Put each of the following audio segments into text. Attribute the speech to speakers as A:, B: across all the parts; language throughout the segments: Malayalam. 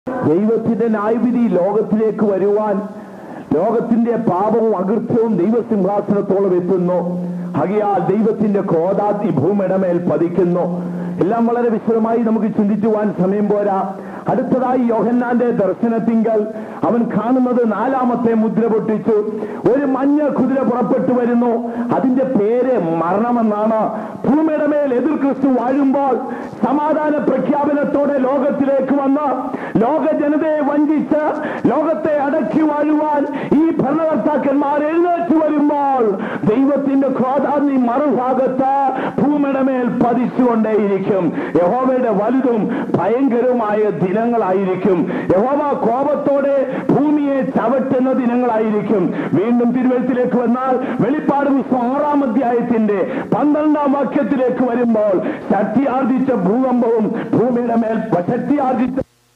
A: ദൈവത്തിന്റെ ന്യായവിധി ലോകത്തിലേക്ക് വരുവാൻ ലോകത്തിന്റെ പാപവും അകൃത്യവും ദൈവസിംഹാസനത്തോളം എത്തുന്നു ഹകിയാൽ ദൈവത്തിന്റെ ക്രോധാതി ഭൂമിയുടെ മേൽ പതിക്കുന്നു എല്ലാം വളരെ വിശദമായി നമുക്ക് ചിന്തിക്കുവാൻ സമയം പോരാ അടുത്തതായി യോഹന്നാന്റെ ദർശനത്തിങ്കൽ അവൻ കാണുന്നത് നാലാമത്തെ മുദ്ര പൊട്ടിച്ചു ഒരു മഞ്ഞ കുതിര പുറപ്പെട്ടു വരുന്നു അതിന്റെ പേര് മരണമെന്നാണ് ഭൂമിയുടെ മേൽ എതിർ ക്രിസ്തു വാഴുമ്പോൾ സമാധാന പ്രഖ്യാപനത്തോടെ ലോകത്തിലേക്ക് വന്ന് ലോക ജനതയെ വഞ്ചിച്ച് ലോകത്തെ അടക്കി വാഴുവാൻ ഈ ഭരണകർത്താക്കന്മാർ എഴുന്നേറ്റ് വരുമ്പോൾ ദൈവത്തിന്റെ ക്രോധാന്നി മറുഭാഗത്ത് ഭൂമിയുടെ മേൽ പതിച്ചുകൊണ്ടേയിരിക്കും യഹോവയുടെ വലുതും ഭയങ്കരവുമായ ദിനങ്ങളായിരിക്കും യഹോവ കോപത്തോടെ ഭൂമിയെ ചവിട്ടുന്ന ദിനങ്ങളായിരിക്കും വീണ്ടും തിരുവഴുത്തിലേക്ക് വന്നാൽ വെളിപ്പാട് പുസ്തകം ആറാം അധ്യായത്തിന്റെ പന്ത്രണ്ടാം വാക്യത്തിലേക്ക് വരുമ്പോൾ ശക്തിയാർജിച്ച ഭൂകമ്പവും ഭൂമിയുടെ മേൽ ശക്തിയാർജിച്ച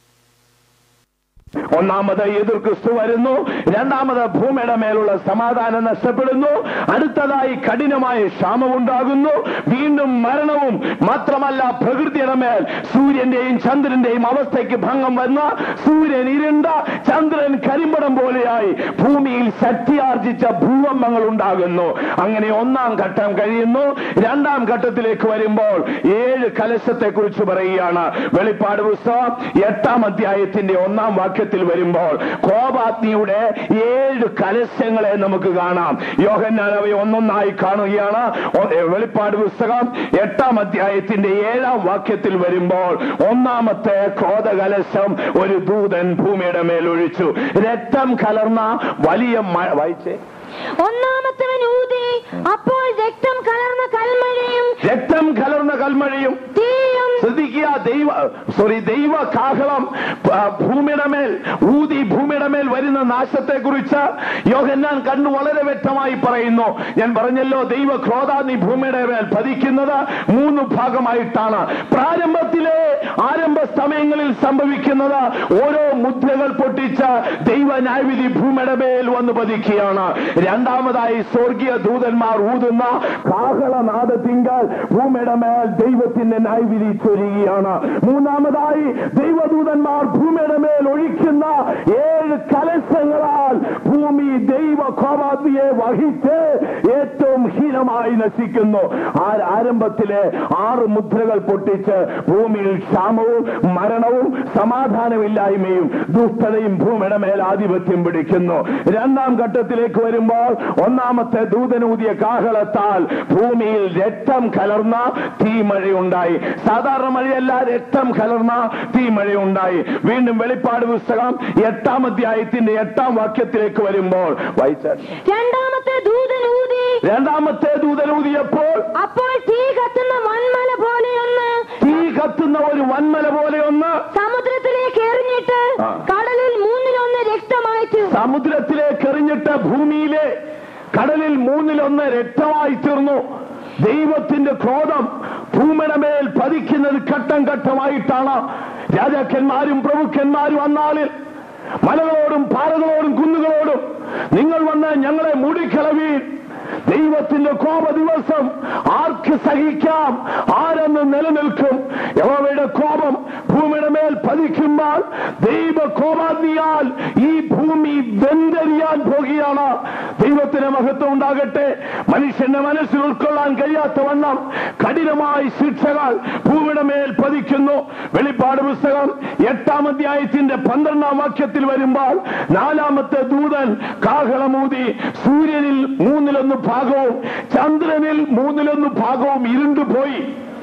A: ഒന്നാമത് എതിർ ക്രിസ്തു വരുന്നു രണ്ടാമത് ഭൂമിയുടെ മേലുള്ള സമാധാനം നഷ്ടപ്പെടുന്നു അടുത്തതായി കഠിനമായ ക്ഷാമമുണ്ടാകുന്നു വീണ്ടും മരണവും മാത്രമല്ല പ്രകൃതിയുടെ മേൽ സൂര്യന്റെയും ചന്ദ്രന്റെയും അവസ്ഥയ്ക്ക് ഭംഗം വന്ന സൂര്യൻ ഇരുണ്ട ചന്ദ്രൻ കരിമ്പടം പോലെയായി ഭൂമിയിൽ ശക്തിയാർജിച്ച ഭൂകമ്പങ്ങൾ ഉണ്ടാകുന്നു അങ്ങനെ ഒന്നാം ഘട്ടം കഴിയുന്നു രണ്ടാം ഘട്ടത്തിലേക്ക് വരുമ്പോൾ ഏഴ് കലശത്തെ കുറിച്ച് പറയുകയാണ് വെളിപ്പാട് പുസ്തകം എട്ടാം അധ്യായത്തിന്റെ ഒന്നാം വാക്യത്തിൽ വരുമ്പോൾ കോപാഗ്നിയുടെ ഏഴ് കലശങ്ങളെ നമുക്ക് കാണാം യോഹന്നാൻ അവയെ ഒന്നൊന്നായി കാണുകയാണ് ഒ- ഏ, വെളിപ്പാട് പുസ്തകം എട്ടാം അധ്യായത്തിന്റെ ഏഴാം വാക്യത്തിൽ വരുമ്പോൾ ഒന്നാമത്തെ ക്രോധകലശം ഒരു ദൂതൻ ഭൂമിയുടെ മേൽ ഒഴിച്ചു രക്തം കലർന്ന വലിയ മഴ വായിച്ചേ
B: ഒന്നാമത്തവൻ ഊതി അപ്പോൾ രക്തം കലർന്ന കൽമഴയും
A: രക്തം കലർന്ന കൽമഴയും
B: തീയും
A: ശ്രദ്ധിക്കുക ദൈവ സോറി ദൈവ കാഹളം ആ, ഭൂമിയുടെ മേൽ ഊതി ഭൂമിയുടെ മേൽ വരുന്ന നാശത്തെ കുറിച്ച് യോഹന്നാൻ കണ്ണു വളരെ വ്യക്തമായി പറയുന്നു ഞാൻ പറഞ്ഞല്ലോ ദൈവ ക്രോധാന്നി ഭൂമിയുടെ മേൽ പതിക്കുന്നത് മൂന്ന് ഭാഗമായിട്ടാണ് പ്രാരംഭത്തിലെ ആരംഭ സമയങ്ങളിൽ സംഭവിക്കുന്നത് ഓരോ മുദ്രകൾ പൊട്ടിച്ച് ദൈവ ന്യായവിധി ഭൂമിയുടെ മേൽ വന്ന് പതിക്കുകയാണ് രണ്ടാമതായി സ്വർഗീയ ദൂതന്മാർ ഊതുന്ന കാഹളനാദത്തിങ്കാൽ ഭൂമിയുടെ മേൽ ദൈവത്തിന്റെ ന്യായവിധി ചൊരിയുകയാണ് മൂന്നാമതായി ദൈവദൂതന്മാർ ഭൂമിയുടെ മേൽ ഒഴിക്കുന്ന ഏഴ് കലശങ്ങളാൽ ഭൂമി ദൈവ കോപാഗ്നിയെ വഹിച്ച് ഏറ്റവും ഹീനമായി നശിക്കുന്നു ആ ആരംഭത്തിലെ ആറ് മുദ്രകൾ പൊട്ടിച്ച് ഭൂമിയിൽ ക്ഷാമവും മരണവും സമാധാനമില്ലായ്മയും ദുഷ്ടതയും ഭൂമിയുടെ മേൽ ആധിപത്യം പിടിക്കുന്നു രണ്ടാം ഘട്ടത്തിലേക്ക് വരുമ്പോൾ ഒന്നാമത്തെ ദൂതനൂതിയ കാഹളത്താൽ ഭൂമിയിൽ രക്തം കലർന്ന തീമഴയുണ്ടായി സാധാരണ മഴയല്ല രക്തം കലർന്ന തീമഴയുണ്ടായി വീണ്ടും വെളിപ്പാട് പുസ്തകം എട്ടാം അധ്യായത്തിന്റെ എട്ടാം വാക്യത്തിലേക്ക് വരുമ്പോൾ വായിച്ചാൽ
B: രണ്ടാമത്തെ ദൂതൻ ഊതി
A: രണ്ടാമത്തെ ദൂതനൂതിയപ്പോൾ
B: അപ്പോൾ തീ കത്തുന്ന വൻമല പോലെയൊന്ന്
A: തീ കത്തുന്ന ഒരു വന്മല പോലെ ഒന്ന്
B: സമുദ്രത്തിലേക്ക് എറിഞ്ഞിട്ട്
A: ആ.
B: കടലിൽ മൂന്നിലൊന്ന് രക്തമായി തീർന്നു
A: സമുദ്രത്തിലേക്ക് എറിഞ്ഞിട്ട് ഭൂമിയിലെ കടലിൽ മൂന്നിലൊന്ന് രക്തമായി തീർന്നു ദൈവത്തിന്റെ ക്രോധം ഭൂമിയുടെ മേൽ പതിക്കുന്നത് ഘട്ടം ഘട്ടമായിട്ടാണ് രാജാക്കന്മാരും പ്രഭുക്കന്മാരും അന്നാളിൽ മലകളോടും പാറകളോടും കുന്നുകളോടും നിങ്ങൾ വന്ന് ഞങ്ങളെ മൂടിക്കളവീൻ ദൈവത്തിന്റെ കോപ ദിവസം ആർക്ക് സഹിക്കാം ആരെന്ന് നിലനിൽക്കും യഹോവയുടെ കോപം ഭൂമിയുടെ മേൽ പതിക്കുമ്പോൾ ദൈവ കോപാഗ്നിയാൽ ഈ ഭൂമി വെന്തരിയാൻ പോകുകയാണ് ദൈവത്തിന് മഹത്വം ഉണ്ടാകട്ടെ മനുഷ്യന്റെ മനസ്സിൽ ഉൾക്കൊള്ളാൻ കഴിയാത്ത വണ്ണം കഠിനമായ ശിക്ഷകൾ ഭൂമിയുടെ മേൽ പതിക്കുന്നു വെളിപ്പാട് പുസ്തകം എട്ടാം അധ്യായത്തിന്റെ പന്ത്രണ്ടാം വാക്യത്തിൽ വരുമ്പോൾ നാലാമത്തെ ദൂതൻ കാഹളമൂതി സൂര്യനിൽ മൂന്നിലൊന്ന് ഭാഗവും ചന്ദ്രനിൽ മൂന്നിലൊന്ന് ഭാഗവും ഇരുണ്ടുപോയി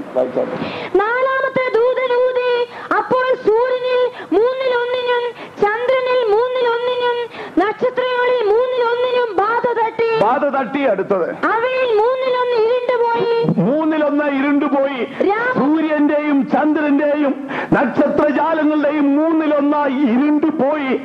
B: നാലാമത്തെ ദൂതൻ ഊതി അപ്പോൾ സൂര്യനിൽ മൂന്നിലൊന്നിനും ചന്ദ്രനിൽ മൂന്നിലൊന്നിനും നക്ഷത്രങ്ങളിൽ മൂന്നിലൊന്നിനും ബാധ തട്ടി
A: ബാധ തട്ടി അടുത്തത്
B: അവയിൽ മൂന്നിലൊന്ന് ഇരുണ്ടുപോയി
A: മൂന്നിലൊന്ന് ഇരുണ്ടുപോയി
B: രാ-
A: സൂര്യന്റെയും ചന്ദ്രന്റെയും നക്ഷത്രജാലങ്ങളുടെയും മൂന്നിലൊന്നായി ഇരുണ്ടുപോയി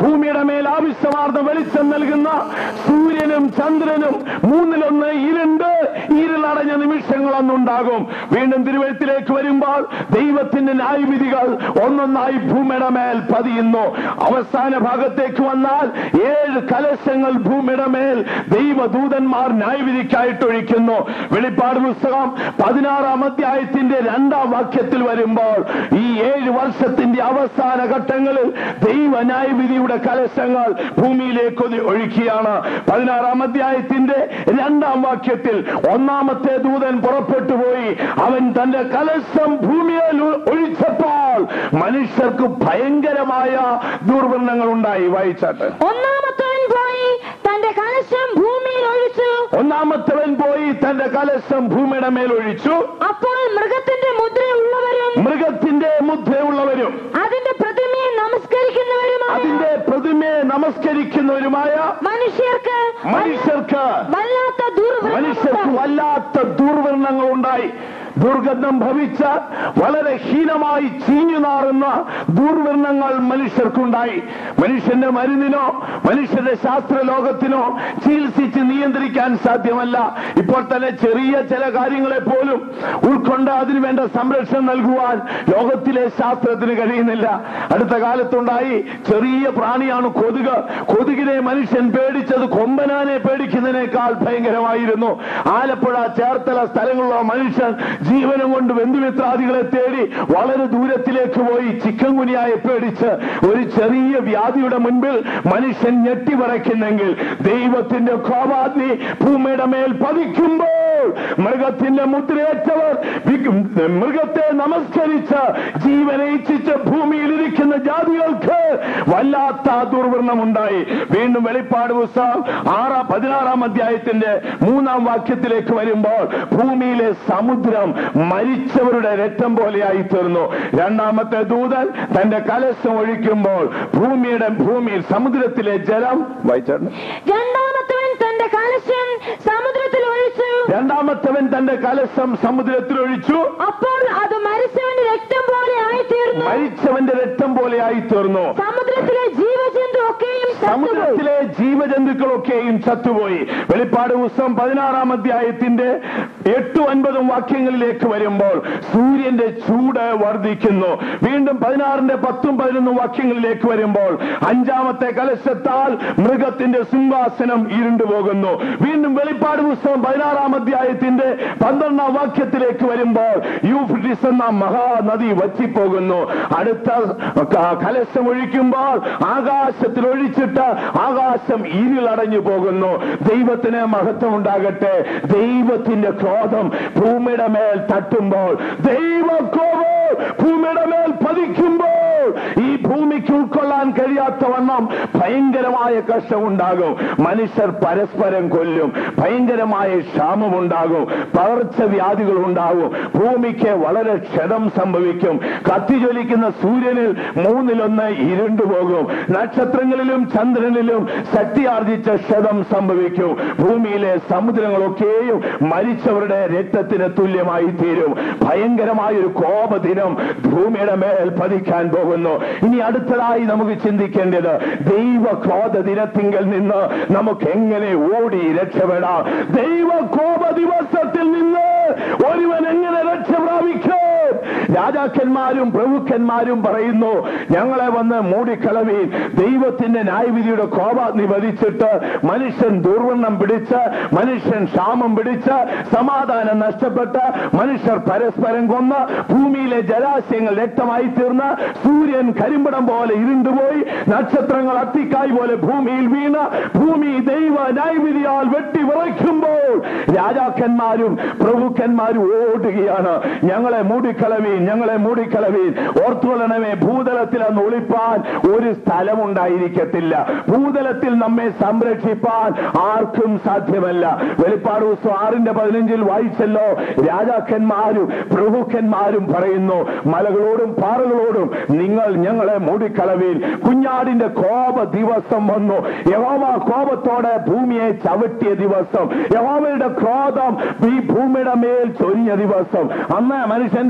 A: ഭൂമിയുടെ മേൽ ആവശ്യമാർന്ന വെളിച്ചം നൽകുന്ന സൂര്യനും ചന്ദ്രനും മൂന്നിലൊന്ന് ഇരുണ്ട് ഇരുളടഞ്ഞ നിമിഷങ്ങളൊന്നുണ്ടാകും വീണ്ടും തിരുവഴുത്തിലേക്ക് വരുമ്പോൾ ദൈവത്തിന്റെ ന്യായവിധികൾ ഒന്നൊന്നായി ഭൂമിയുടെ മേൽ പതിയുന്നു അവസാന ഭാഗത്തേക്ക് വന്നാൽ ഏഴ് കലശങ്ങൾ ഭൂമിയുടെ മേൽ ദൈവദൂതന്മാർ ന്യായവിധിക്കായിട്ട് ഒഴിക്കുന്നു വെളിപ്പാട് പുസ്തകം പതിനാറാം അധ്യായത്തിന്റെ രണ്ടാം വാക്യത്തിൽ വരുമ്പോൾ ഈ ഏഴ് വർഷത്തിന്റെ അവസാന ഘട്ടങ്ങളിൽ ദൈവ ന്യായവിധിയുടെ കലശങ്ങൾ ഭൂമിയിലേക്ക് ഒതി- ഒഴുക്കിയാണ് പതിനാറാം അധ്യായത്തിന്റെ രണ്ടാം വാക്യത്തിൽ ഒന്നാമത്തെ ദൂതൻ പുറപ്പെട്ടു പോയി അവൻ തന്റെ കലശം ഭൂമിയിൽ ഒ- ഒഴിച്ചപ്പോൾ മനുഷ്യർക്ക് ഭയങ്കരമായ ദുർവർണ്ണങ്ങൾ ഉണ്ടായി വായിച്ചാട്ട്
B: ഒന്നാമത്തവൻ പോയി തന്റെ കലശം ഭൂമിയിൽ ഒഴിച്ചു
A: ഒന്നാമത്തവൻ പോയി തന്റെ കലശം ഭൂമിയുടെ മേൽ ഒഴിച്ചു
B: അപ്പോൾ മൃഗത്തിന്റെ മുദ്രയുള്ളവരും
A: മൃഗത്തിന്റെ മുദ്രയുള്ളവരും
B: അതിന്റെ പ്രതിമയെ നമസ്കരിക്കുന്നവരുമായ
A: അതിന്റെ പ്രതിമയെ നമസ്കരിക്കുന്നവരുമായ
B: മനുഷ്യർക്ക്
A: മനുഷ്യർക്ക്
B: വല്ലാത്ത
A: മനുഷ്യർക്ക്
B: ദുർവൃത്തം
A: വല്ലാത്ത ദുർവർണ്ണങ്ങൾ ഉണ്ടായി ദുർഗന്ധം ഭവിച്ച വളരെ ഹീനമായി ചീഞ്ഞു നാറുന്ന ദുർവർണ്ണങ്ങൾ മനുഷ്യർക്കുണ്ടായി മനുഷ്യന്റെ മരുന്നിനോ മനുഷ്യന്റെ ശാസ്ത്ര ലോകത്തിനോ ചികിത്സിച്ച് നിയന്ത്രിക്കാൻ സാധ്യമല്ല ഇപ്പോൾ തന്നെ ചെറിയ ചില കാര്യങ്ങളെ പോലും ഉൾക്കൊണ്ട് അതിനു വേണ്ട സംരക്ഷണം നൽകുവാൻ ലോകത്തിലെ ശാസ്ത്രത്തിന് കഴിയുന്നില്ല അടുത്ത കാലത്തുണ്ടായി ചെറിയ പ്രാണിയാണ് കൊതുക് കൊതുകിനെ മനുഷ്യൻ പേടിച്ചത് കൊമ്പനാനെ പേടിക്കുന്നതിനേക്കാൾ ഭയങ്കരമായിരുന്നു ആലപ്പുഴ ചേർത്തല സ്ഥലങ്ങളിലുള്ള മനുഷ്യൻ ജീവനം കൊണ്ട് ബന്ധുമിത്രാദികളെ തേടി വളരെ ദൂരത്തിലേക്ക് പോയി ചിക്കൻ കുനിയായെ പേടിച്ച് ഒരു ചെറിയ വ്യാധിയുടെ മുൻപിൽ മനുഷ്യൻ ഞെട്ടിവിറയ്ക്കുന്നെങ്കിൽ ദൈവത്തിന്റെ കോപാഗ്നി ഭൂമിയുടെ മേൽ പതിക്കുമ്പോൾ മൃഗത്തിന്റെ മുദ്രയേറ്റവർ വി- മൃഗത്തെ നമസ്കരിച്ച് ജീവനെ ഇച്ഛിച്ച് ഭൂമിയിൽ ഇരിക്കുന്ന ജാതികൾക്ക് വല്ലാത്ത ദുർവർണ്ണമുണ്ടായി വീണ്ടും വെളിപ്പാട് പുസ്തകം ആറാം പതിനാറാം അധ്യായത്തിന്റെ മൂന്നാം വാക്യത്തിലേക്ക് വരുമ്പോൾ ഭൂമിയിലെ സമുദ്രം മരിച്ചവരുടെ രക്തം പോലെയായി തീർന്നു രണ്ടാമത്തെ ദൂതൻ തന്റെ കലശം ഒഴിക്കുമ്പോൾ ഭൂമിയുടെ ഭൂമിയിൽ സമുദ്രത്തിലെ ജലം വായിച്ചാണ്
B: രണ്ടാമത്തവൻ തന്റെ കലശം സമുദ്രത്തിൽ ഒഴിച്ചു
A: രണ്ടാമത്തവൻ തന്റെ കലശം സമുദ്രത്തിൽ ഒഴിച്ചു
B: അപ്പോൾ അത് മരിച്ചവന്റെ രക്തം പോലെ ആയിത്തീർന്നു
A: മരിച്ചവന്റെ രക്തം പോലെയായി തീർന്നു
B: സമുദ്രത്തിലെ ജീവജന്തു ഒക്കെയും ചത്തുപോയി.
A: സമുദ്രത്തിലെ ജീവജന്തുക്കളൊക്കെയും ചത്തുപോയി വെളിപ്പാട് പുസ്തകം പതിനാറാം അധ്യായത്തിന്റെ എട്ടും ഒൻപതും വാക്യങ്ങളിലേക്ക് വരുമ്പോൾ സൂര്യന്റെ ചൂട് വർദ്ധിക്കുന്നു വീണ്ടും പതിനാറിന്റെ പത്തും പതിനൊന്നും വാക്യങ്ങളിലേക്ക് വരുമ്പോൾ അഞ്ചാമത്തെ കലശത്താൽ മൃഗത്തിന്റെ സിംഹാസനം ഇരുണ്ടുപോകുന്നു വീണ്ടും വെളിപ്പാട് പുസ്തകം പതിനാറാം അധ്യായത്തിന്റെ പന്ത്രണ്ടാം വാക്യത്തിലേക്ക് വരുമ്പോൾ യൂഫ്രിറ്റിസ് എന്ന മഹാനദി വറ്റിപ്പോകുന്നു അടുത്ത ക- കലശം ഒഴിക്കുമ്പോൾ ആകാശത്തിൽ ഒഴിച്ചിട്ട് ആകാശം ഇരുളടഞ്ഞു പോകുന്നു ദൈവത്തിന് മഹത്വം ഉണ്ടാകട്ടെ ദൈവത്തിന്റെ ക്രോധം ഭൂമിയുടെ മേൽ തട്ടുമ്പോൾ ദൈവ കോപം ഭൂമിയുടെ മേൽ പതിക്കുമ്പോൾ ഈ ഭൂമിക്ക് ഉൾക്കൊള്ളാൻ കഴിയാത്ത വണ്ണം ഭയങ്കരമായ കഷ്ടമുണ്ടാകും മനുഷ്യർ പരസ്പരം കൊല്ലും ഭയങ്കരമായ ക്ഷാമമുണ്ടാകും പകർച്ചവ്യാധികൾ ഉണ്ടാകും ഭൂമിക്ക് വളരെ ക്ഷതം സംഭവിക്കും കത്തിജ്വലിക്കുന്ന സൂര്യനിൽ മൂന്നിലൊന്ന് ഇരുണ്ടുപോകും നക്ഷത്രങ്ങളിലും ചന്ദ്രനിലും ശക്തിയാർജിച്ച ക്ഷതം സംഭവിക്കും ഭൂമിയിലെ സമുദ്രങ്ങളൊക്കെയും മരിച്ചവരുടെ രക്തത്തിന് തുല്യമായി തീരും ഭയങ്കരമായ ഒരു കോപദിനം ഭൂമിയുടെ മേൽ പതിക്കാൻ പോകുന്നു ഇനി അടുത്തതായി നമുക്ക് ചിന്തിക്കേണ്ടത് ദൈവ ക്രോധ ദിനത്തിങ്കൽ നിന്ന് നമുക്ക് എങ്ങനെ ഓടി രക്ഷപ്പെടാം ദൈവ കോപ ദിവസത്തിൽ നിന്ന് ഒരുവൻ എങ്ങനെ രക്ഷ പ്രാപിക്കും രാജാക്കന്മാരും പ്രഭുക്കന്മാരും പറയുന്നു ഞങ്ങളെ വന്ന് മൂടിക്കളവീൻ ദൈവത്തിന്റെ ന്യായവിധിയുടെ കോപാഗ്നി വധിച്ചിട്ട് മനുഷ്യൻ ദുർവണ്ണം പിടിച്ച് മനുഷ്യൻ ക്ഷാമം പിടിച്ച് സമാധാനം നഷ്ടപ്പെട്ട് മനുഷ്യർ പരസ്പരം കൊന്ന് ഭൂമിയിലെ ജലാശയങ്ങൾ രക്തമായി തീർന്ന് സൂര്യൻ കരിമ്പടം പോലെ ഇരുണ്ടുപോയി നക്ഷത്രങ്ങൾ അത്തിക്കായ് പോലെ ഭൂമിയിൽ വീണ് ഭൂമി ദൈവ ന്യായവിധിയാൽ വെട്ടി വിറയ്ക്കുമ്പോൾ രാജാക്കന്മാരും പ്രഭുക്കന്മാരും ഓടുകയാണ് ഞങ്ങളെ മൂടിക്കളവീൻ ഞങ്ങളെ മൂടിക്കളവീൻ ഓർത്തുകൊള്ളണമേ ഭൂതലത്തിൽ അന്ന് ഒളിപ്പാൻ ഒരു സ്ഥലമുണ്ടായിരിക്കത്തില്ല ഭൂതലത്തിൽ നമ്മെ സംരക്ഷിപ്പാൻ ആർക്കും സാധ്യമല്ല വെളിപ്പാട് ദിവസം ആറിന്റെ പതിനഞ്ചിൽ വായിച്ചല്ലോ രാജാക്കന്മാരും പ്രഭുക്കന്മാരും പറയുന്നു മലകളോടും പാറകളോടും നിങ്ങൾ ഞങ്ങളെ മൂടിക്കളവീൻ കുഞ്ഞാടിന്റെ കോപ ദിവസം വന്നു യഹോവ കോപത്തോടെ ഭൂമിയെ ചവിട്ടിയ ദിവസം യഹോവയുടെ ക്രോധം ഈ ഭൂമിയുടെ മേൽ ചൊരിഞ്ഞ ദിവസം അന്ന് മനുഷ്യന്റെ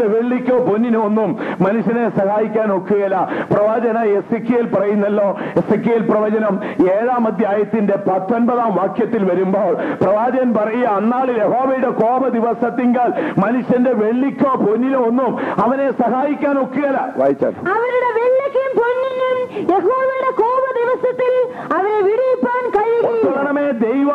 A: മനുഷ്യന്റെ വെള്ളിക്കോ പൊന്നിനോ ഒന്നും മനുഷ്യനെ സഹായിക്കാൻ ഒക്കുകയില്ല പ്രവാചന എസ് പറയുന്നല്ലോ എസ് പ്രവചനം ഏഴാം അധ്യായത്തിന്റെ പത്തൊൻപതാം വാക്യത്തിൽ വരുമ്പോൾ പ്രവാചകൻ പറയുക അന്നാളിൽ യഹോവയുടെ കോപ ദിവസത്തിങ്കൽ മനുഷ്യന്റെ വെള്ളിക്കോ പൊന്നിനോ ഒന്നും അവനെ സഹായിക്കാൻ ഒക്കുകയില്ല വായിച്ചാൽ
B: അവരുടെ വെള്ളയ്ക്കും പൊന്നിനും യഹോവയുടെ കോപ ദിവസത്തിൽ അവരെ വിടിയിപ്പാൻ കഴിയുകയില്ല
A: തുടരണമേ ദൈവ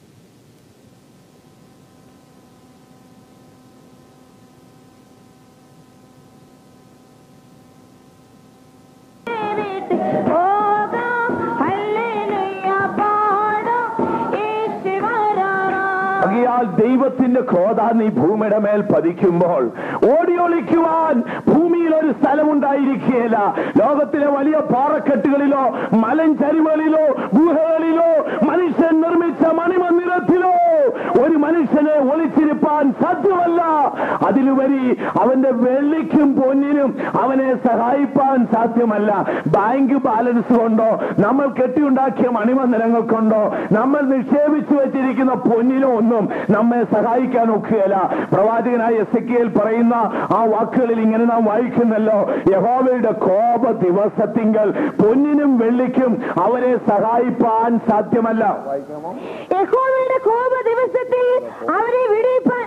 B: പോകാം ഹല്ലേലൂയ പാടാം യേശു വരാറാ
A: ആകയാൽ ദൈവത്തിന്റെ ക്രോധാൻ ഈ ഭൂമിയുടെ മേൽ പതിക്കുമ്പോൾ ഓടിയൊളിക്കുവാൻ ഭൂമിയിൽ ഒരു സ്ഥലമുണ്ടായിരിക്കുകയില്ല ലോകത്തിലെ വലിയ പാറക്കെട്ടുകളിലോ മലഞ്ചരിവുകളിലോ ഗുഹകളിലോ മനുഷ്യൻ നിർമ്മിച്ച മണിമന്ദിരത്തിലോ ഒരു മനുഷ്യനെ ഒളിച്ചിരിപ്പാൻ സാധ്യമല്ല അതിലുപരി അവന്റെ വെള്ളിക്കും പൊന്നിനും അവനെ സഹായിപ്പാൻ സാധ്യമല്ല ബാങ്ക് ബാലൻസ് കൊണ്ടോ നമ്മൾ കെട്ടിയുണ്ടാക്കിയ മണിമന്ദിരങ്ങൾ കൊണ്ടോ നമ്മൾ നിക്ഷേപിച്ചു വെച്ചിരിക്കുന്ന പൊന്നിനോ ഒന്നും നമ്മെ സഹായിക്കാൻ ഒക്കുകയില്ല പ്രവാചകനായ എസ് പറയുന്ന ആ വാക്കുകളിൽ ഇങ്ങനെ നാം വായിക്കുന്നല്ലോ യഹോവയുടെ കോപ ദിവസത്തിങ്കൽ പൊന്നിനും വെള്ളിക്കും അവരെ സഹായിപ്പാൻ സാധ്യമല്ല
B: യഹോവയുടെ കോപ ദിവസത്തിൽ അവരെ വിടിയിപ്പാൻ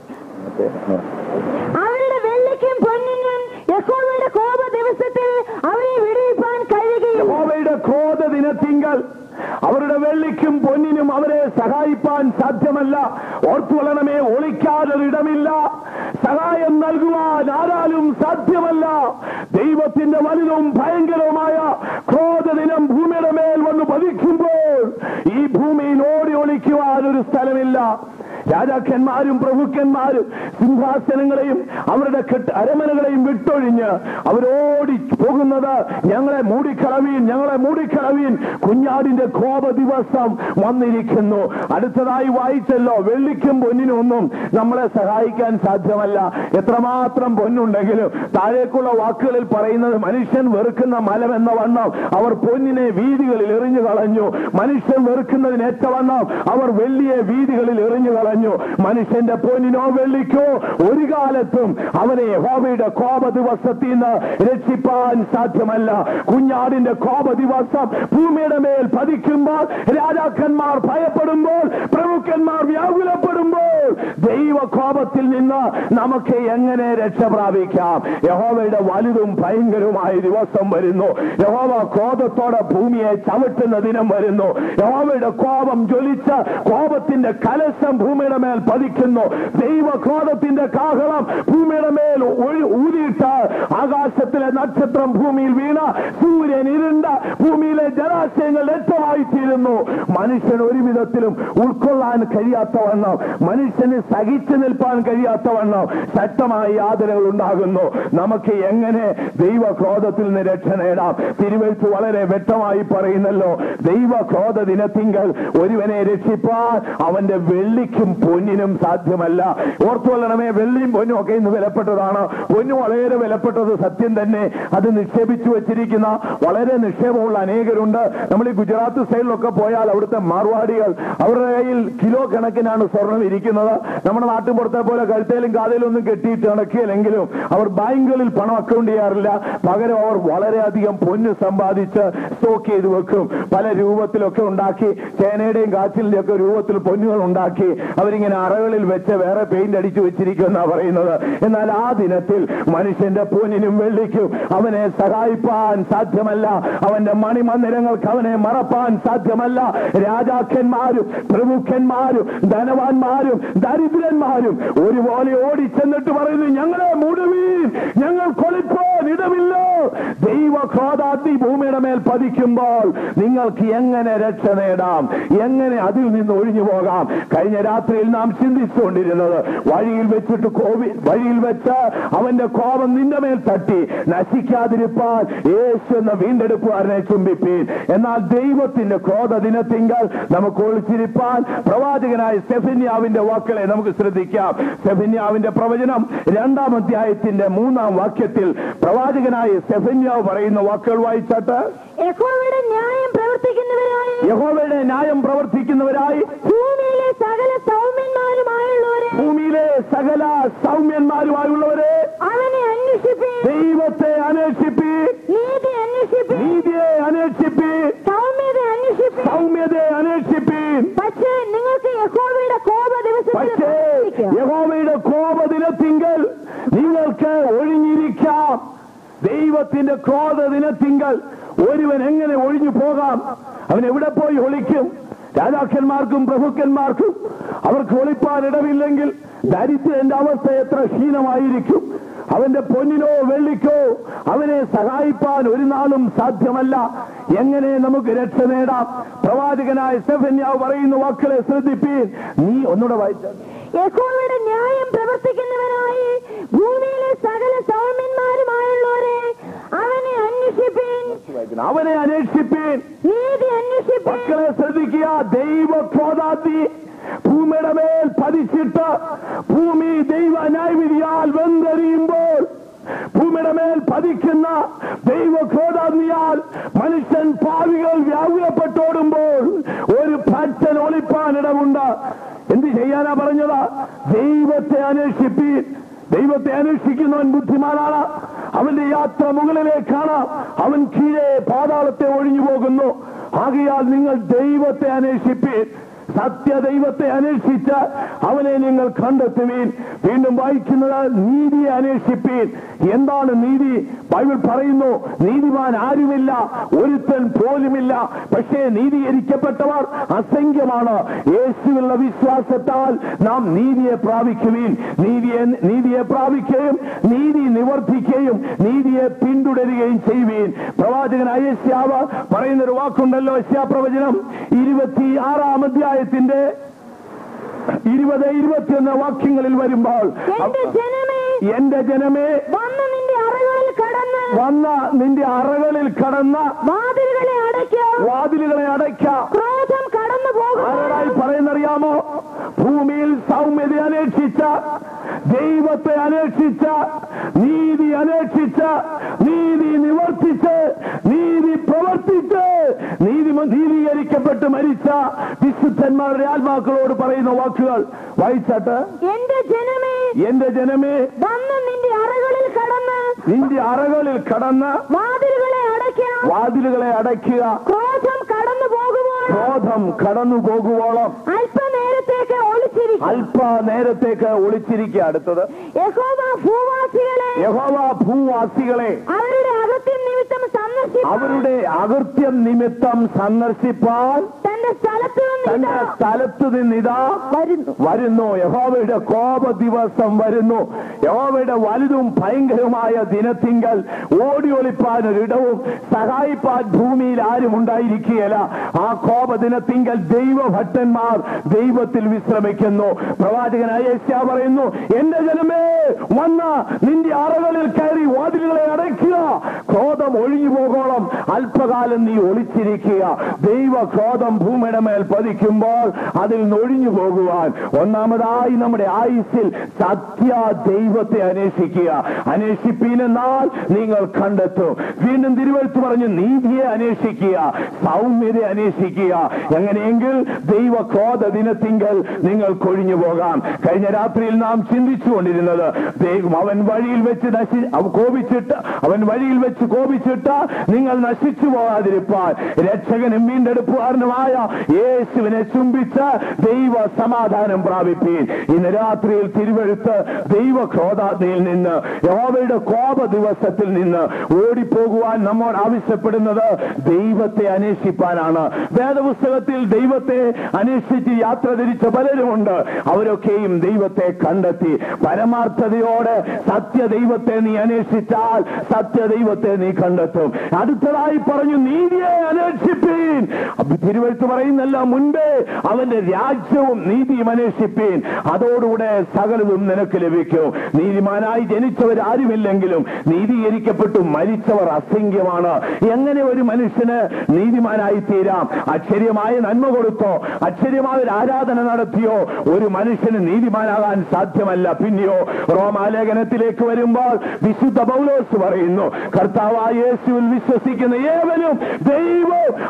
B: അവരുടെ വെള്ളിക്കും പൊന്നിനും യഹോവയുടെ കോപ ദിവസത്തിൽ അവരെ വിടിയിപ്പാൻ കഴിയുകയില്ല
A: യഹോവയുടെ ക്രോധ ദിനത്തിങ്കൽ അവരുടെ വെള്ളിക്കും പൊന്നിനും അവരെ സഹായിപ്പാൻ സാധ്യമല്ല ഓർത്തുകൊള്ളണമേ ഒളിക്കാനൊരിടമില്ല സഹായം നൽകുവാൻ ആരാലും സാധ്യമല്ല ദൈവത്തിന്റെ വലുതും ഭയങ്കരവുമായ ക്രോധ ദിനം ഭൂമിയുടെ മേൽ വന്ന് പതിക്കുമ്പോൾ ഈ ഭൂമിയിൽ ഓടി ഒളിക്കുവാൻ ഒരു സ്ഥലമില്ല രാജാക്കന്മാരും പ്രഭുക്കന്മാരും സിംഹാസനങ്ങളെയും അവരുടെ കെട്ട് അരമനകളെയും വിട്ടൊഴിഞ്ഞ് അവരോടി പോകുന്നത് ഞങ്ങളെ മൂടിക്കളവീൻ ഞങ്ങളെ മൂടിക്കളവീൻ കുഞ്ഞാടിന്റെ കോപ ദിവസം വന്നിരിക്കുന്നു അടുത്തതായി വായിച്ചല്ലോ വെള്ളിക്കും പൊന്നിനും ഒന്നും നമ്മളെ സഹായിക്കാൻ സാധ്യമല്ല എത്രമാത്രം പൊന്നുണ്ടെങ്കിലും താഴേക്കുള്ള വാക്കുകളിൽ പറയുന്നത് മനുഷ്യൻ വെറുക്കുന്ന മലം എന്ന വണ്ണം അവർ പൊന്നിനെ വീതികളിൽ എറിഞ്ഞു കളഞ്ഞു മനുഷ്യൻ വെറുക്കുന്നതിന് ഏറ്റവണ്ണം അവർ വെള്ളിയെ വീതികളിൽ എറിഞ്ഞു കളഞ്ഞു മനുഷ്യന്റെ പൊന്നിനോ വെള്ളിക്കോ ഒരു കാലത്തും അവനെ യഹോവയുടെ കോപ ദിവസത്തിൽ നിന്ന് രക്ഷിപ്പാൻ സാധ്യമല്ല കുഞ്ഞാടിന്റെ കോപ ദിവസം ഭൂമിയുടെ മേൽ പതിക്കുമ്പോൾ രാജാക്കന്മാർ ഭയപ്പെടുമ്പോൾ പ്രമുഖന്മാർ വ്യാകുലപ്പെടുമ്പോൾ ദൈവ കോപത്തിൽ നിന്ന് നമുക്ക് എങ്ങനെ രക്ഷ പ്രാപിക്കാം യഹോവയുടെ വലുതും ഭയങ്കരവുമായ ദിവസം വരുന്നു യഹോവ ക്രോധത്തോടെ ഭൂമിയെ ചവിട്ടുന്ന ദിനം വരുന്നു യഹോവയുടെ കോപം ജ്വലിച്ച് കോപത്തിന്റെ കലശം ഭൂമിയുടെ മേൽ പതിക്കുന്നു ദൈവ ക്രോധത്തിന്റെ കാഹളം ഭൂമിയുടെ മേൽ ഒഴി- ഊതിയിട്ട് ആകാശത്തിലെ നക്ഷത്രം ഭൂമിയിൽ വീണ സൂര്യൻ ഇരുണ്ട ഭൂമിയിലെ ജലാശയങ്ങൾ രക്തമായി തീരുന്നു മനുഷ്യൻ ഒരു വിധത്തിലും ഉൾക്കൊള്ളാൻ കഴിയാത്തവണ്ണം മനുഷ്യന് സഹിച്ചു നിൽപ്പാൻ കഴിയാത്തവണ്ണം ശക്തമായ യാതനകൾ ഉണ്ടാകുന്നു നമുക്ക് എങ്ങനെ ദൈവ ക്രോധത്തിൽ നിന്ന് രക്ഷ നേടാം തിരുവെഴുത്ത് വളരെ വ്യക്തമായി പറയുന്നല്ലോ ദൈവ ക്രോധ ദിനത്തിങ്കൽ ഒരുവനെ രക്ഷിപ്പാൻ അവന്റെ വെള്ളിക്കും പൊന്നിനും സാധ്യമല്ല ഓർത്തുകൊള്ളണമേ വെള്ളിയും പൊന്നും ഒക്കെ ഇന്ന് വിലപ്പെട്ടതാണ് പൊന്നു വളരെ വിലപ്പെട്ടത് സത്യം തന്നെ അത് നിക്ഷേപിച്ചു വെച്ചിരിക്കുന്ന വളരെ നിക്ഷേപമുള്ള അനേകരുണ്ട് നമ്മൾ ഈ ഗുജറാത്ത് സൈഡിലൊക്കെ പോയാൽ അവിടുത്തെ മാർവാടികൾ അവരുടെ കയ്യിൽ കിലോ കണക്കിനാണ് സ്വർണം ഇരിക്കുന്നത് നമ്മുടെ നാട്ടിൻപുറത്തെ പോലെ കഴുത്തേലും കാതയിലും ഒന്നും കെട്ടിയിട്ട് നടക്കുകയില്ലെങ്കിലും അവർ ബാങ്കുകളിൽ പണം അക്കൗണ്ട് ചെയ്യാറില്ല പകരം അവർ വളരെയധികം പൊന്ന് സമ്പാദിച്ച് സ്റ്റോക്ക് ചെയ്ത് വെക്കും പല രൂപത്തിലൊക്കെ ഉണ്ടാക്കി ചേനയുടെയും കാച്ചിലിന്റെയും ഒക്കെ രൂപത്തിൽ പൊന്നുകൾ ഉണ്ടാക്കി അവരിങ്ങനെ അറകളിൽ വെച്ച് വേറെ പെയിന്റ് അടിച്ചു വെച്ചിരിക്കുന്ന പറയുന്നത് എന്നാൽ ആ ദിനത്തിൽ മനുഷ്യന്റെ പൊന്നിനും വെള്ളിക്കും അവനെ സഹായിപ്പാൻ സാധ്യമല്ല അവന്റെ മണിമന്ദിരങ്ങൾക്ക് അവനെ മറപ്പാൻ സാധ്യമല്ല രാജാക്കന്മാരും പ്രമുഖന്മാരും ധനവാന്മാരും ദരിദ്രന്മാരും ഒരുപോലെ ഓടിച്ചെന്നിട്ട് പറയുന്നു ഞങ്ങളെ മുടുവീൻ ഞങ്ങൾ കൊളിപ്പോൻ ഇടമില്ല ദൈവ ക്രോധാഗ്നി ഭൂമിയുടെ മേൽ പതിക്കുമ്പോൾ നിങ്ങൾക്ക് എങ്ങനെ രക്ഷ നേടാം എങ്ങനെ അതിൽ നിന്ന് ഒഴിഞ്ഞു പോകാം കഴിഞ്ഞ രാത്രിയിൽ നാം ചിന്തിച്ചുകൊണ്ടിരുന്നത് വഴിയിൽ വെച്ചിട്ട് കോവി വഴിയിൽ വെച്ച് അവന്റെ കോപം നിന്റെ മേൽ തട്ടി നശിക്കാതിരിപ്പാൻ യേശു എന്ന വീണ്ടെടുപ്പുകാരനെ ചുംബിപ്പീൻ എന്നാൽ ദൈവത്തിന്റെ ക്രോധ ദിനത്തിങ്കൽ നമുക്ക് ഒളിച്ചിരിപ്പാൻ പ്രവാചകനായ സെഫന്യാവിന്റെ വാക്കുകളെ നമുക്ക് ശ്രദ്ധിക്കാം സെഫന്യാവിന്റെ പ്രവചനം രണ്ടാം അധ്യായത്തിന്റെ മൂന്നാം വാക്യത്തിൽ പ്രവാചകനായ സെഫന്യാവ് പറയുന്ന വാക്കുകൾ വായിച്ചാട്ട്
B: യഹോവയുടെ ന്യായം പ്രവർത്തിക്കുന്നവരായി
A: യഹോവയുടെ ന്യായം പ്രവർത്തിക്കുന്നവരായി
B: ഭൂമിയിലെ സകല സൗമ്യന്മാരുമായുള്ളവരെ
A: ഭൂമിയിലെ സകല സൗമ്യന്മാരുമായുള്ളവരെ
B: അവൻ
A: ദൈവത്തെ അന്വേഷിപ്പീൻ
B: നീതി അന്വേഷിപ്പിൻ
A: നീതിയെ അന്വേഷിപ്പീൻ
B: സൗമ്യത അന്വേഷിപ്പിൻ
A: സൗമ്യതയെ അന്വേഷിപ്പീൻ
B: പക്ഷേ നിങ്ങൾക്ക് യഹോവയുടെ കോപ ദിവസത്തിൽ
A: പക്ഷേ
B: പ്രവർത്തിക്കാം.
A: യഹോവയുടെ കോപദിനത്തിങ്കൽ നിങ്ങൾക്ക് ഒഴിഞ്ഞിരിക്കാം ദൈവത്തിന്റെ ക്രോധ ദിനത്തിങ്കൽ ഒരുവൻ എങ്ങനെ ഒഴിഞ്ഞു പോകാം അവൻ എവിടെ പോയി ഒളിക്കും രാജാക്കന്മാർക്കും പ്രഭുക്കന്മാർക്കും അവർക്ക് ഒളിപ്പാൻ ഇടമില്ലെങ്കിൽ ദരിദ്രന്റെ അവസ്ഥ എത്ര ക്ഷീണമായിരിക്കും അവന്റെ പൊന്നിനോ വെള്ളിക്കോ അവനെ സഹായിപ്പാൻ ഒരു നാളും സാധ്യമല്ല എങ്ങനെ നമുക്ക് രക്ഷ നേടാം പ്രവാചകനായ സെഫന്യാവ് പറയുന്ന വാക്കുകളെ ശ്രദ്ധിപ്പീൻ നീ ഒന്നുകൂടെ വായിച്ചാൽ
B: യഹോവയുടെ ന്യായം പ്രവർത്തിക്കുന്നവനായി ഭൂമിയിലെ സകല സൗമ്യന്മാരുമായുള്ളവരെ അവനെ അന്വേഷിപ്പിൻ
A: അവനെ അന്വേഷിപ്പീൻ
B: നീതി അന്വേഷിപ്പിൻ
A: മക്കളെ ശ്രദ്ധിക്കുക ദൈവ ക്രോധാത്തി ഭൂമിയുടെ മേൽ പതിച്ചിട്ട് ഭൂമി ദൈവ ന്യായവിധിയാൽ വെന്തറിയുമ്പോൾ ഭൂമിയുടെ മേൽ പതിക്കുന്ന ദൈവ ക്രോധാഗ്നിയാൽ മനുഷ്യൻ പാവികൾ വ്യാകുലപ്പെട്ടോടുമ്പോൾ ഒരു ഭക്തൻ ഒളിപ്പാനിടമുണ്ട് എന്ത് ചെയ്യാനാ പറഞ്ഞത് ദൈവത്തെ അന്വേഷിപ്പീൻ ദൈവത്തെ അന്വേഷിക്കുന്നവൻ ബുദ്ധിമാനാണ് അവന്റെ യാത്ര മുകളിലേക്കാണ് അവൻ കീഴെ പാതാളത്തെ ഒഴിഞ്ഞു പോകുന്നു ആകയാൽ നിങ്ങൾ ദൈവത്തെ അന്വേഷിപ്പീൻ സത്യദൈവത്തെ അന്വേഷിച്ച് അവനെ നിങ്ങൾ കണ്ടെത്തുവീൻ വീണ്ടും വായിക്കുന്നത് നീതിയെ അന്വേഷിപ്പീൻ എന്താണ് നീതി ബൈബിൾ പറയുന്നു നീതിമാൻ ആരുമില്ല ഒരുത്തൻ പോലുമില്ല പക്ഷേ നീതീകരിക്കപ്പെട്ടവർ അസംഖ്യമാണ് യേശുവിലുള്ള വിശ്വാസത്താൽ നാം നീതിയെ പ്രാപിക്കുവീൻ നീതിയെ നീതിയെ പ്രാപിക്കുകയും നീതി നിവർത്തിക്കുകയും നീതിയെ പിന്തുടരുകയും ചെയ്യുവീൻ പ്രവാചകനായ യശ്യാവ് പറയുന്ന ഒരു വാക്കുണ്ടല്ലോ യശ്യാപ്രവചനം ഇരുപത്തി ആറാം അധ്യായത്തിന്റെ ഇരുപത് ഇരുപത്തിയൊന്ന് വാക്യങ്ങളിൽ വരുമ്പോൾ
B: എന്റെ ജനമേ
A: എന്റെ ജനമേ
B: വന്ന് നിന്റെ അറകളിൽ കടന്ന്
A: വന്ന നിന്റെ അറകളിൽ കടന്ന
B: വാതിലുകളെ അടയ്ക്കാം
A: വാതിലുകളെ അടയ്ക്കാം
B: ക്രോധം കടന്നു
A: ആരോടായി
B: പോകും
A: പറയുന്നറിയാമോ ഭൂമിയിൽ സൗമ്യത അന്വേഷിച്ച ദൈവത്തെ അന്വേഷിച്ച നീതി അന്വേഷിച്ച നീതി നിവർത്തിച്ച് നീതി പ്രവർത്തിച്ച് നീതി നീതീകരിക്കപ്പെട്ട് മരിച്ച വിശുദ്ധന്മാരുടെ ആത്മാക്കളോട് പറയുന്ന വാക്കുകൾ വായിച്ചാട്ട്
B: എന്റെ ജനമേ
A: എന്റെ ജനമേ
B: വന്ന് നിന്റെ അറകളിൽ കടന്ന്
A: നിന്റെ അറകളിൽ കടന്ന്
B: വാതിലുകളെ അടയ്ക്കാം
A: വാതിലുകളെ അടയ്ക്കുക
B: ക്രോധം കടന്നു പോകുമ്പോൾ
A: ക്രോധം കടന്നു പോകുവോളം
B: അല്പനേരത്തേക്ക് ഒളിച്ചിരിക്കും
A: അല്പ നേരത്തേക്ക് ഒളിച്ചിരിക്കുക അടുത്തത്
B: യഹോവ ഭൂവാസികളെ
A: യഹോവ ഭൂവാസികളെ
B: അവരുടെ അകത്യം നിമിത്തം സന്ദർശിപ്പാൻ
A: അവരുടെ അകൃത്യം നിമിത്തം സന്ദർശിപ്പാൻ
B: തന്റെ സ്ഥലത്ത് നിന്ന്
A: തന്റെ
B: ഇതാ
A: സ്ഥലത്ത് നിന്നിതാ
B: വരുന്നു
A: വരുന്നു യഹോവയുടെ കോപ ദിവസം വരുന്നു യഹോവയുടെ വലുതും ഭയങ്കരമായ ദിനത്തിങ്കൽ ഓടി ഒളിപ്പാൻ ഒരിടവും സഹായിപ്പാൻ ഭൂമിയിൽ ആരും ഉണ്ടായിരിക്കുകയില്ല ആ കോപ ദിനത്തിങ്കൽ ദൈവഭട്ടന്മാർ ദൈവത്തിൽ വിശ്രമിക്കുന്നു പ്രവാചകനായ യേശാ പറയുന്നു എന്റെ ജനമേ വന്ന നിന്റെ അറകളിൽ കയറി വാതിലുകളെ അടയ്ക്കുക ക്രോധം ഒഴിഞ്ഞു പോകോളം അല്പകാലം നീ ഒളിച്ചിരിക്കുക ദൈവ ക്രോധം ഭൂമിയുടെ മേൽ പതിക്കുമ്പോൾ അതിൽ നൊഴിഞ്ഞു പോകുവാൻ ഒന്നാമതായി നമ്മുടെ ആയുസ്സിൽ സത്യ ദൈവത്തെ അന്വേഷിക്കുക അന്വേഷിപ്പീനെന്നാൽ നിങ്ങൾ കണ്ടെത്തും വീണ്ടും തിരുവഴുത്ത് പറഞ്ഞു നീതിയെ അന്വേഷിക്കുക സൗമ്യത അന്വേഷിക്കുക എങ്ങനെയെങ്കിൽ ദൈവ ക്രോധ ദിനത്തിങ്കൽ നിങ്ങൾ കൊഴിഞ്ഞു പോകാം കഴിഞ്ഞ രാത്രിയിൽ നാം ചിന്തിച്ചുകൊണ്ടിരുന്നത് ദൈവം അവൻ വഴിയിൽ വെച്ച് നശി അവ- കോപിച്ചിട്ട് അവൻ വഴിയിൽ വെച്ച് കോപിച്ചിട്ട് നിങ്ങൾ നശിച്ചു പോകാതിരിപ്പാൻ രക്ഷകനും വീണ്ടെടുപ്പുകാരനുമായ യേശുവിനെ ചുംബിച്ച് ദൈവ സമാധാനം പ്രാപിപ്പീൻ ഇന്ന് രാത്രിയിൽ തിരുവഴുത്ത് ദൈവ ക്രോധാഗ്നിയിൽ നിന്ന് യഹോവയുടെ കോപ ദിവസത്തിൽ നിന്ന് ഓടിപ്പോകുവാൻ നമ്മോട് ആവശ്യപ്പെടുന്നത് ദൈവത്തെ അന്വേഷിപ്പാനാണ് വേദപുസ്തകത്തിൽ ദൈവത്തെ അന്വേഷിച്ച് യാത്ര തിരിച്ച പലരുമുണ്ട് അവരൊക്കെയും ദൈവത്തെ കണ്ടെത്തി പരമാർത്ഥതയോടെ സത്യ ദൈവത്തെ നീ അന്വേഷിച്ചാൽ സത്യ ദൈവത്തെ നീ കണ്ടെത്തും അടുത്തതായി പറഞ്ഞു നീതിയെ അന്വേഷിപ്പീൻ അപ്പൊ തിരുവഴുത്ത് പറയുന്നല്ല മുൻപേ അവന്റെ രാജ്യവും നീതിയും അന്വേഷിപ്പീൻ അതോടുകൂടെ സകലതും നിനക്ക് ലഭിക്കും നീതിമാനായി ജനിച്ചവർ ആരുമില്ലെങ്കിലും നീതീകരിക്കപ്പെട്ടു മരിച്ചവർ അസംഖ്യമാണ് എങ്ങനെ ഒരു മനുഷ്യന് നീതിമാനായി തീരാം അക്ഷര്യമായ നന്മ കൊടുത്തോ അക്ഷര്യമായ ഒരു ആരാധന നടത്തിയോ ഒരു മനുഷ്യന് നീതിമാനാകാൻ സാധ്യമല്ല പിന്നെയോ റോമാലേഖനത്തിലേക്ക് വരുമ്പോൾ വിശുദ്ധ പൗലോസ് പറയുന്നു കർത്താവായ യേശുവിൽ വിശ്വസിക്കുന്ന ഏവനും ദൈവം അതവന്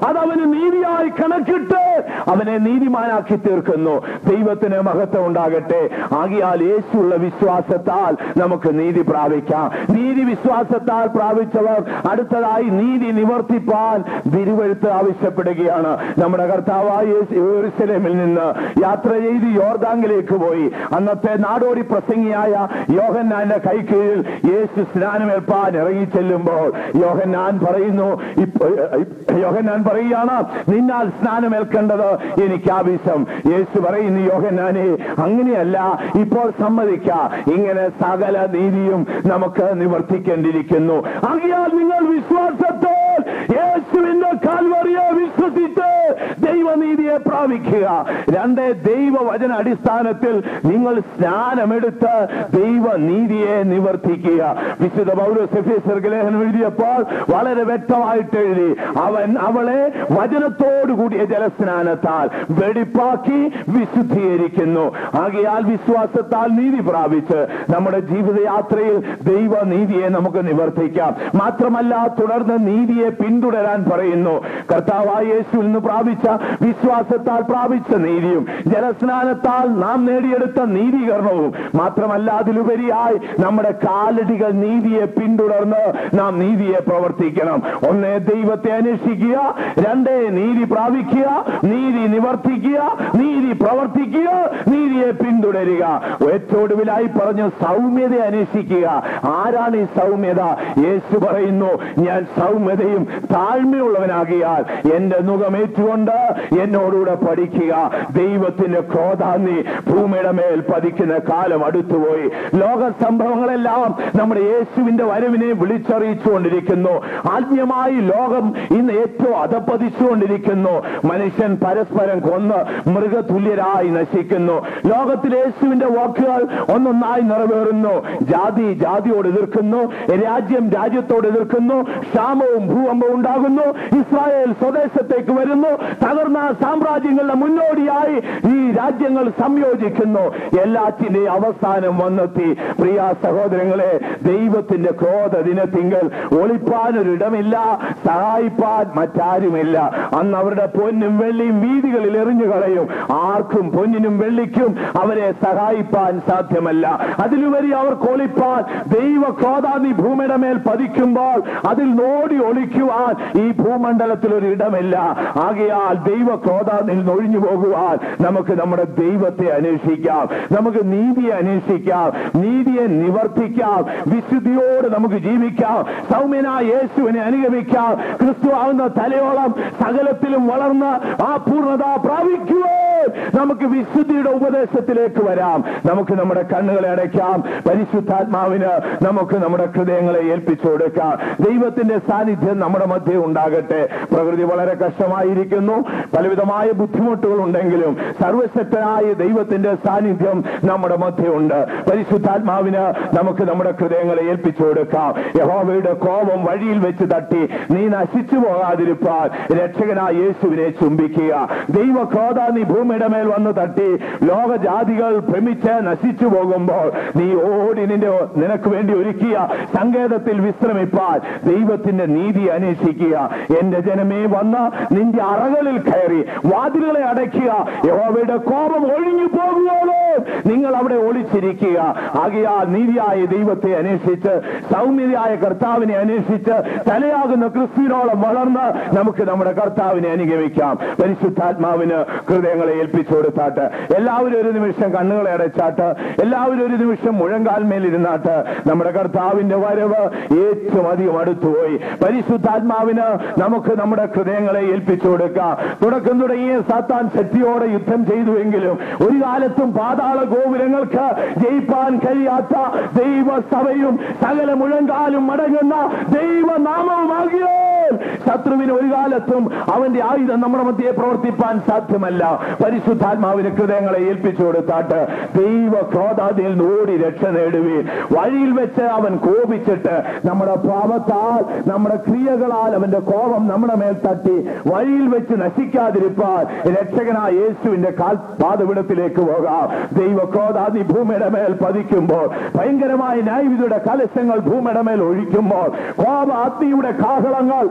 A: അവന് നീതിയായി കണക്കിട്ട് അവനെ നീതിമാനാക്കി തീർക്കുന്നു ദൈവത്തിന് മഹത്വം ഉണ്ടാകട്ടെ ആകിയാൽ യേശുള്ള വിശ്വാസത്താൽ നമുക്ക് നീതി പ്രാപിക്കാം നീതി വിശ്വാസത്താൽ പ്രാപിച്ചവർ അടുത്തതായി നീതി നിവർത്തിപ്പാൻ തിരുവഴുത്ത് ആവശ്യപ്പെടുകയാണ് നമ്മുടെ കർത്താവായ യേശു യെരൂശലേമിൽ നിന്ന് യാത്ര ചെയ്ത് യോർദാങ്കിലേക്ക് പോയി അന്നത്തെ നാടോടി പ്രസംഗിയായ യോഹന്നാന്റെ കൈക്കീഴിൽ യേശു സ്നാനമേൽപ്പാൻ ഇറങ്ങി ചെല്ലുമ്പോൾ യോഹന്നാൻ പറയുന്നു ഇപ്പ- യോഹന്നാൻ പറയുകയാണ് നിന്നാൽ സ്നാനമേൽക്കേണ്ടത് എനിക്ക് ആവശ്യം യേശു പറയുന്നു യോഹന്നാനെ അങ്ങനെയല്ല ഇപ്പോൾ സമ്മതിക്ക ഇങ്ങനെ സകല നീതിയും നമുക്ക് നിവർത്തിക്കേണ്ടിയിരിക്കുന്നു ആകിയാൽ നിങ്ങൾ വിശ്വാസത്തോൽ യേശുവിന്റെ കാൽവറിയെ വിശ്വസിച്ച് ദൈവനീതിയെ പ്രാപിക്കുക രണ്ട് ദൈവവചന അടിസ്ഥാനത്തിൽ നിങ്ങൾ സ്നാനമെടുത്ത് ദൈവനീതിയെ നിവർത്തിക്കുക വിശുദ്ധ പൗരസഫീസർക്ക് ലേഖനം എഴുതിയപ്പോൾ വളരെ വ്യക്തമായിട്ട് എഴുതി അവൻ അവളെ വചനത്തോടുകൂടിയ ജലസ്നാനത്താൽ വെടിപ്പാക്കി വിശുദ്ധീകരിക്കുന്നു ആകയാൽ വിശ്വാസത്താൽ നീതി പ്രാപിച്ച് നമ്മുടെ ജീവിതയാത്രയിൽ ദൈവനീതിയെ നമുക്ക് നിവർത്തിക്കാം മാത്രമല്ല തുടർന്ന് നീതിയെ പിന്തുടരാൻ പറയുന്നു കർത്താവായ യേശുവിൽ നിന്ന് പ്രാപിച്ച വിശ്വാസത്താൽ പ്രാപിച്ച നീതിയും ജലസ്നാനത്താൽ നാം നേടിയെടുത്ത നീതീകരണവും മാത്രമല്ല അതിലുപരിയായി നമ്മുടെ കാലടികൾ നീതിയെ പിന്തുടർന്ന് നാം നീതിയെ പ്രവർത്തിക്കണം ഒന്ന് ദൈവത്തെ അന്വേഷിക്കുക രണ്ട് നീതി പ്രാപിക്കുക നീതി നിവർത്തിക്കുക നീതി പ്രവർത്തിക്കുക നീതിയെ പിന്തുടരുക ഏറ്റവും ഒടുവിലായി പറഞ്ഞു സൗമ്യത അന്വേഷിക്കുക ആരാണ് ഈ സൗമ്യത യേശു പറയുന്നു ഞാൻ സൗമ്യതയും താഴ്മയുള്ളവനാകിയാൽ എന്റെ മുഖമേറ്റുകൊണ്ട് എന്നോടുകൂടെ പഠിക്കുക ദൈവത്തിന്റെ ക്രോധാന്നി ഭൂമിയുടെ മേൽ പതിക്കുന്ന കാലം അടുത്തുപോയി ലോക സംഭവങ്ങളെല്ലാം നമ്മുടെ യേശുവിന്റെ വരവിനെ വിളിച്ചറിയിച്ചുകൊണ്ടിരിക്കുന്നു ആത്മീയമായി ലോകം ഇന്ന് ഏറ്റവും അധപ്പതിച്ചുകൊണ്ടിരിക്കുന്നു മനുഷ്യൻ പരസ്പരം കൊന്ന് മൃഗതുല്യരായി നശിക്കുന്നു ലോകത്തിൽ യേശുവിന്റെ വാക്കുകൾ ഒന്നൊന്നായി നിറവേറുന്നു ജാതി ജാതിയോട് എതിർക്കുന്നു രാജ്യം രാജ്യത്തോട് എതിർക്കുന്നു ക്ഷാമവും ഭൂകമ്പവും ഉണ്ടാകുന്നു ഇസ്രായേൽ സ്വദേശത്തേക്ക് വരുന്നു തകർന്ന സാമ്രാജ്യങ്ങളുടെ മുന്നോടിയായി ഈ രാജ്യങ്ങൾ സംയോജിക്കുന്നു എല്ലാറ്റിന്റെയും അവസാനം വന്നെത്തി പ്രിയ സഹോദരങ്ങളെ ദൈവത്തിന്റെ ക്രോധ ദിനത്തിങ്കൽ ഒളിപ്പാനൊരിടമില്ല സഹായിപ്പാൻ മറ്റാരുമില്ല അന്ന് അവരുടെ പൊന്നും വെള്ളിയും വീതികളിൽ എറിഞ്ഞു കളയും ആർക്കും പൊന്നിനും വെള്ളിക്കും അവരെ സഹായിപ്പാൻ സാധ്യമല്ല അതിലുപരി അവർക്ക് ഒളിപ്പാൻ ദൈവ ക്രോധാന്നി ഭൂമിയുടെ മേൽ പതിക്കുമ്പോൾ അതിൽ നോടി ഒളിക്കുവാൻ ഈ ഭൂമണ്ഡലത്തിൽ ഒരു ഇടമില്ല ആകയാൽ ദൈവ ക്രോധാന്നിൽ നൊഴിഞ്ഞു പോകുവാൻ നമുക്ക് നമ്മുടെ ദൈവത്തെ അന്വേഷിക്കാം നമുക്ക് നീതിയെ അന്വേഷിക്കാം നീതിയെ നിവർത്തിക്കാം വിശുദ്ധിയോട് നമുക്ക് ജീവിക്കാം സൗമ്യനായ യേശുവിനെ അനുഗമിക്കാം ക്രിസ്തു ആവുന്ന തലയോളം സകലത്തിലും വളർന്ന് ആ പൂർണ്ണത പ്രാപിക്കുവാൻ നമുക്ക് വിശുദ്ധിയുടെ ഉപദേശത്തിലേക്ക് വരാം നമുക്ക് നമ്മുടെ കണ്ണുകളെ അടയ്ക്കാം പരിശുദ്ധാത്മാവിന് നമുക്ക് നമ്മുടെ ഹൃദയങ്ങളെ ഏൽപ്പിച്ചു കൊടുക്കാം ദൈവത്തിന്റെ സാന്നിധ്യം നമ്മുടെ മധ്യേ ഉണ്ടാകട്ടെ പ്രകൃതി വളരെ കഷ്ടമായിരിക്കുന്നു പലവിധമായ ബുദ്ധിമുട്ടുകൾ ഉണ്ടെങ്കിലും സർവശക്തനായ ദൈവത്തിന്റെ സാന്നിധ്യം നമ്മുടെ മധ്യേ ഉണ്ട് പരിശുദ്ധാത്മാവിന് നമുക്ക് നമ്മുടെ ഹൃദയങ്ങളെ ഏൽപ്പിച്ചു കൊടുക്കാം യഹോവയുടെ കോപം വഴിയിൽ വെച്ച് തട്ടി നീ നശിച്ചു പോകാതിരിപ്പാൻ രക്ഷകനായ യേശുവിനെ ചുംബിക്കുക ദൈവ ക്രോധ നീ ഭൂമിയുടെ മേൽ വന്ന് തട്ടി ലോകജാതികൾ ഭ്രമിച്ച് നശിച്ചു പോകുമ്പോൾ നീ ഓടി നിന്റെ നിനക്ക് വേണ്ടി ഒരുക്കിയ സങ്കേതത്തിൽ വിശ്രമിപ്പാൻ ദൈവത്തിന്റെ നീതി അന്വേഷിക്കുക എന്റെ ജനമേ വന്ന് നിന്റെ അറകളിൽ കയറി വാതിലുകളെ അടയ്ക്കുക യഹോവയുടെ കോപം ഒഴിഞ്ഞു പോകുവോളോ നിങ്ങൾ അവിടെ ഒളിച്ചിരിക്കുക ആകയാൽ നീതിയായ ദൈവത്തെ അന്വേഷിച്ച് സൗമ്യതയായ കർത്താവിനെ അന്വേഷിച്ച് തലയാകുന്ന ക്രിസ്തുവിനോളം വളർന്ന് നമുക്ക് നമ്മുടെ കർത്താവിനെ അനുഗമിക്കാം പരിശുദ്ധാത്മാവിന് ഹൃദയങ്ങളെ ഏൽപ്പിച്ചു കൊടുത്താട്ട് എല്ലാവരും ഒരു നിമിഷം കണ്ണുകളെ അടച്ചാട്ട് എല്ലാവരും ഒരു നിമിഷം മുഴങ്കാൽമേൽ ഇരുന്നാട്ട് നമ്മുടെ കർത്താവിന്റെ വരവ് ഏറ്റവും അധികം അടുത്തുപോയി പരിശുദ്ധാത്മാവിന് നമുക്ക് നമ്മുടെ ഹൃദയങ്ങളെ ഏൽപ്പിച്ചു കൊടുക്കാം തുടക്കം തുടങ്ങിയ സാത്താൻ ശക്തിയോടെ യുദ്ധം ചെയ്തുവെങ്കിലും ഒരു കാലത്തും പാതാള ഗോപുരങ്ങൾക്ക് ജയിപ്പാൻ കഴിയാത്ത ദൈവസഭയും സകല മുഴങ്കാലും മടങ്ങുന്ന ദൈവനാമവുമാകിയോ ശത്രുവിന് ഒരു കാലത്തും അവന്റെ ആയുധം നമ്മുടെ മധ്യേ പ്രവർത്തിപ്പാൻ സാധ്യമല്ല പരിശുദ്ധാത്മാവിന് ഹൃദയങ്ങളെ ഏൽപ്പിച്ചു കൊടുത്താട്ട് ദൈവ ക്രോധാതിയിൽ നിന്ന് ഓടി രക്ഷ നേടുവീൻ വഴിയിൽ വെച്ച് അവൻ കോപിച്ചിട്ട് നമ്മുടെ പാപത്താൽ നമ്മുടെ ക്രിയകളാൽ അവന്റെ കോപം നമ്മുടെ മേൽ തട്ടി വഴിയിൽ വെച്ച് നശിക്കാതിരിപ്പാൻ രക്ഷകനായ യേശുവിന്റെ കാൽ പാതവിടത്തിലേക്ക് പോകാം ദൈവ ക്രോധാതി ഭൂമിയുടെ മേൽ പതിക്കുമ്പോൾ ഭയങ്കരമായ ന്യായവിധിയുടെ കലശങ്ങൾ ഭൂമിയുടെ മേൽ ഒഴിക്കുമ്പോൾ കോപ അഗ്നിയുടെ കാഹളങ്ങൾ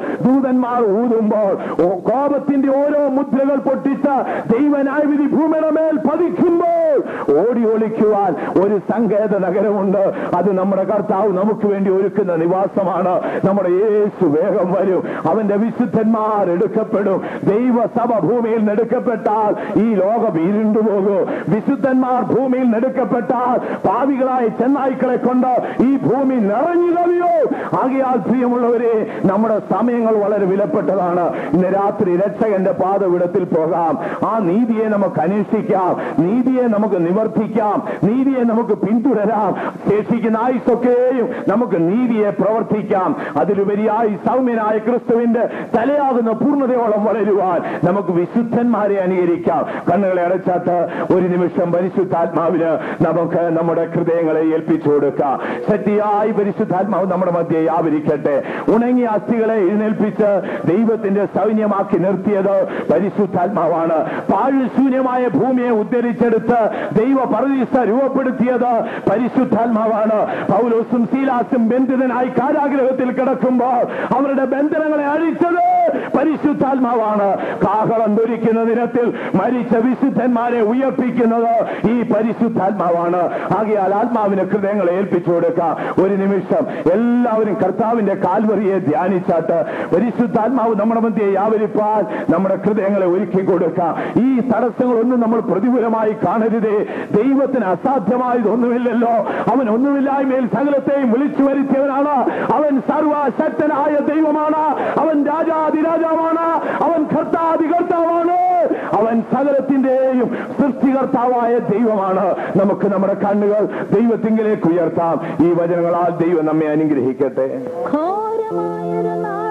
A: ദൂതന്മാർ ഊതുമ്പോൾ ഓ, കോപത്തിന്റെ ഓരോ മുദ്രകൾ പൊട്ടിച്ച ദൈവനായവിധി ഭൂമിയുടെ മേൽ പതിക്കുമ്പോൾ ഓടി ഒളിക്കുവാൻ ഒരു സങ്കേത നഗരമുണ്ട് അത് നമ്മുടെ കർത്താവ് നമുക്ക് വേണ്ടി ഒരുക്കുന്ന നിവാസമാണ് നമ്മുടെ യേശു വേഗം വരും അവന്റെ വിശുദ്ധന്മാർ എടുക്കപ്പെടും ദൈവസഭ ഭൂമിയിൽ നിന്ന് എടുക്കപ്പെട്ടാൽ ഈ ലോകം ഇരുണ്ടുപോകും വിശുദ്ധന്മാർ ഭൂമിയിൽ നിന്ന് എടുക്കപ്പെട്ടാൽ പാവികളായ ചെന്നായ്ക്കളെ കൊണ്ട് ഈ ഭൂമി നിറഞ്ഞു കവിയോ ആകയാൽ പ്രിയമുള്ളവരെ നമ്മുടെ സമയങ്ങൾ വളരെ വിലപ്പെട്ടതാണ് ഇന്ന് രാത്രി രക്ഷകന്റെ പാതവിടത്തിൽ പോകാം ആ നീതിയെ നമുക്ക് അന്വേഷിക്കാം നീതിയെ നമുക്ക് നിവർത്തിക്കാം നീതിയെ നമുക്ക് പിന്തുടരാം ശേഷിക്കുന്ന ആയുസൊക്കെയും നമുക്ക് നീതിയെ പ്രവർത്തിക്കാം അതിലുപരിയായി സൗമ്യനായ ക്രിസ്തുവിന്റെ തലയാകുന്ന പൂർണ്ണതയോളം വളരുവാൻ നമുക്ക് വിശുദ്ധന്മാരെ അനുകരിക്കാം കണ്ണുകളെ അടച്ചാട്ട് ഒരു നിമിഷം പരിശുദ്ധാത്മാവിന് നമുക്ക് നമ്മുടെ ഹൃദയങ്ങളെ ഏൽപ്പിച്ചു കൊടുക്കാം ശക്തിയായി പരിശുദ്ധാത്മാവ് നമ്മുടെ മധ്യേ ആവരിക്കട്ടെ ഉണങ്ങിയ അസ്ഥികളെ എഴുന്നേൽപ്പിച്ച് ദൈവത്തിന്റെ സൈന്യമാക്കി നിർത്തിയത് പരിശുദ്ധാത്മാവാണ് പാഴ്ശൂന്യമായ ഭൂമിയെ ഉദ്ധരിച്ചെടുത്ത് ദൈവ പരദീസ രൂപപ്പെടുത്തിയത് പരിശുദ്ധാത്മാവാണ് പൗലോസും സീലാസും ബന്ധിതനായി കാരാഗ്രഹത്തിൽ കിടക്കുമ്പോൾ അവരുടെ ബന്ധനങ്ങളെ അഴിച്ചത് പരിശുദ്ധാത്മാവാണ് കാഹളം ധരിക്കുന്ന ദിനത്തിൽ മരിച്ച വിശുദ്ധന്മാരെ ഉയർപ്പിക്കുന്നത് ഈ പരിശുദ്ധാത്മാവാണ് ആകയാൽ ആത്മാവിന് ഹൃദയങ്ങളെ ഏൽപ്പിച്ചു കൊടുക്കാം ഒരു നിമിഷം എല്ലാവരും കർത്താവിന്റെ കാൽവറിയെ ധ്യാനിച്ചാട്ട് പരിശുദ്ധാത്മാവ് നമ്മുടെ മധ്യയെ യാവരിപ്പാൽ നമ്മുടെ ഹൃദയങ്ങളെ ഒരുക്കി കൊടുക്കാം ഈ തടസ്സങ്ങളൊന്നും നമ്മൾ പ്രതികൂലമായി കാണരുതേ ദൈവത്തിന് അസാധ്യമായതൊന്നുമില്ലല്ലോ അവൻ ഒന്നുമില്ലായ്മയിൽ സകലത്തെയും വിളിച്ചു വരുത്തിയവനാണ് അവൻ സർവശക്തനായ ദൈവമാണ് അവൻ രാജാതിരാജാവാണ് അവൻ കർത്താതികർത്താവാണ് അവൻ സകലത്തിന്റെയും സൃഷ്ടികർത്താവായ ദൈവമാണ് നമുക്ക് നമ്മുടെ കണ്ണുകൾ ദൈവത്തിങ്കിലേക്ക് ഉയർത്താം ഈ വചനങ്ങളാൽ ദൈവം നമ്മെ അനുഗ്രഹിക്കട്ടെ
B: ഘോരമായൊരു നാൾ